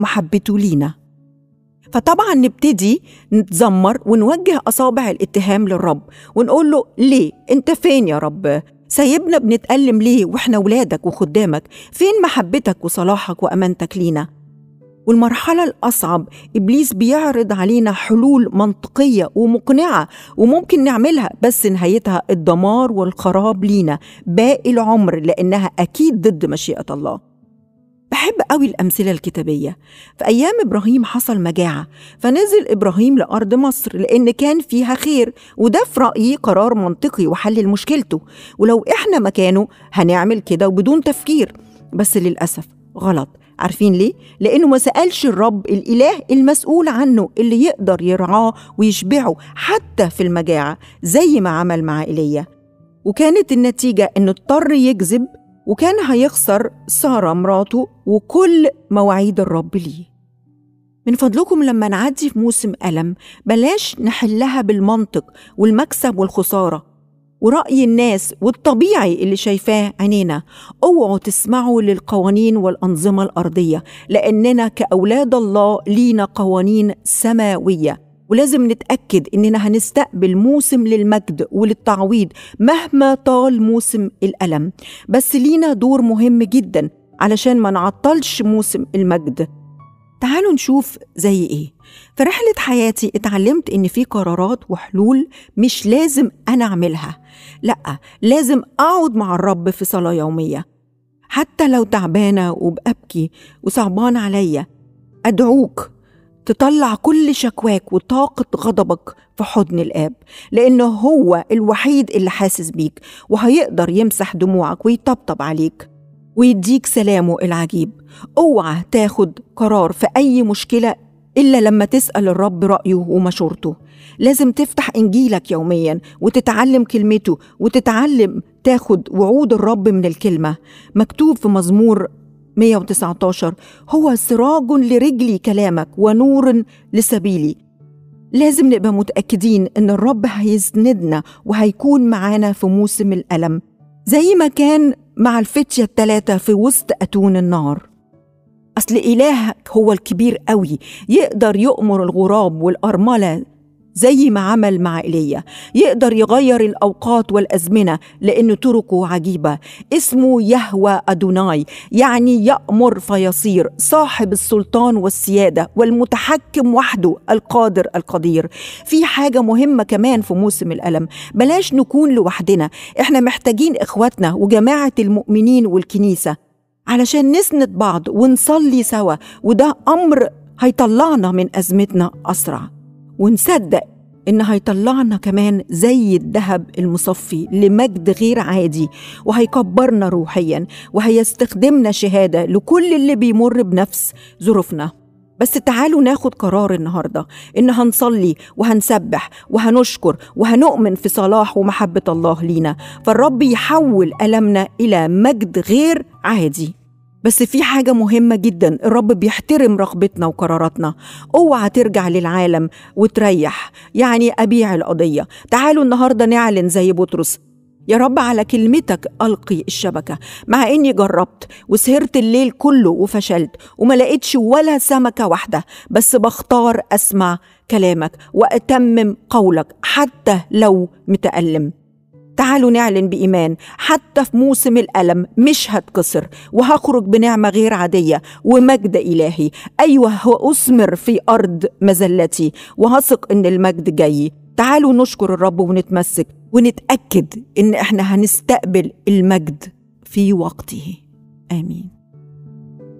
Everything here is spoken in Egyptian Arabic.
محبته لينا فطبعا نبتدي نتذمر ونوجه أصابع الاتهام للرب ونقول له ليه أنت فين يا رب سايبنا بنتألم ليه وإحنا ولادك وخدامك فين محبتك وصلاحك وأمانتك لينا والمرحلة الأصعب إبليس بيعرض علينا حلول منطقية ومقنعة وممكن نعملها بس نهايتها الدمار والخراب لينا باقي العمر لأنها أكيد ضد مشيئة الله بحب قوي الأمثلة الكتابية في أيام إبراهيم حصل مجاعة فنزل إبراهيم لأرض مصر لأن كان فيها خير وده في رأيي قرار منطقي وحل مشكلته ولو إحنا مكانه هنعمل كده وبدون تفكير بس للأسف غلط عارفين ليه؟ لأنه ما سألش الرب الإله المسؤول عنه اللي يقدر يرعاه ويشبعه حتى في المجاعة زي ما عمل مع إيليا وكانت النتيجة إنه اضطر يكذب وكان هيخسر سارة مراته وكل مواعيد الرب ليه من فضلكم لما نعدي في موسم ألم بلاش نحلها بالمنطق والمكسب والخسارة ورأي الناس والطبيعي اللي شايفاه عينينا اوعوا تسمعوا للقوانين والأنظمة الأرضية لأننا كأولاد الله لينا قوانين سماوية ولازم نتأكد إننا هنستقبل موسم للمجد وللتعويض مهما طال موسم الألم بس لينا دور مهم جدا علشان ما نعطلش موسم المجد تعالوا نشوف زي ايه في رحلة حياتي اتعلمت ان في قرارات وحلول مش لازم انا اعملها لا لازم اقعد مع الرب في صلاة يومية حتى لو تعبانة وبأبكي وصعبان عليا أدعوك تطلع كل شكواك وطاقة غضبك في حضن الآب لأنه هو الوحيد اللي حاسس بيك وهيقدر يمسح دموعك ويطبطب عليك ويديك سلامه العجيب اوعى تاخد قرار في أي مشكلة إلا لما تسأل الرب رأيه ومشورته لازم تفتح إنجيلك يوميا وتتعلم كلمته وتتعلم تاخد وعود الرب من الكلمة مكتوب في مزمور 119 هو سراج لرجلي كلامك ونور لسبيلي لازم نبقى متأكدين إن الرب هيسندنا وهيكون معانا في موسم الألم زي ما كان مع الفتية التلاتة في وسط أتون النار أصل إلهك هو الكبير قوي يقدر يؤمر الغراب والأرملة زي ما عمل مع ايليا يقدر يغير الاوقات والازمنه لان طرقه عجيبه اسمه يهوى ادوناي يعني يامر فيصير صاحب السلطان والسياده والمتحكم وحده القادر القدير في حاجه مهمه كمان في موسم الالم بلاش نكون لوحدنا احنا محتاجين اخواتنا وجماعه المؤمنين والكنيسه علشان نسند بعض ونصلي سوا وده امر هيطلعنا من ازمتنا اسرع ونصدق إن هيطلعنا كمان زي الذهب المصفي لمجد غير عادي وهيكبرنا روحيا وهيستخدمنا شهادة لكل اللي بيمر بنفس ظروفنا بس تعالوا ناخد قرار النهاردة إن هنصلي وهنسبح وهنشكر وهنؤمن في صلاح ومحبة الله لينا فالرب يحول ألمنا إلى مجد غير عادي بس في حاجة مهمة جدا الرب بيحترم رغبتنا وقراراتنا اوعى ترجع للعالم وتريح يعني أبيع القضية تعالوا النهاردة نعلن زي بطرس يا رب على كلمتك ألقي الشبكة مع إني جربت وسهرت الليل كله وفشلت وما لقيتش ولا سمكة واحدة بس بختار أسمع كلامك وأتمم قولك حتى لو متألم تعالوا نعلن بإيمان حتى في موسم الألم مش هتكسر وهخرج بنعمة غير عادية ومجد إلهي أيوة وأثمر في أرض مزلتي وهثق إن المجد جاي تعالوا نشكر الرب ونتمسك ونتأكد إن إحنا هنستقبل المجد في وقته آمين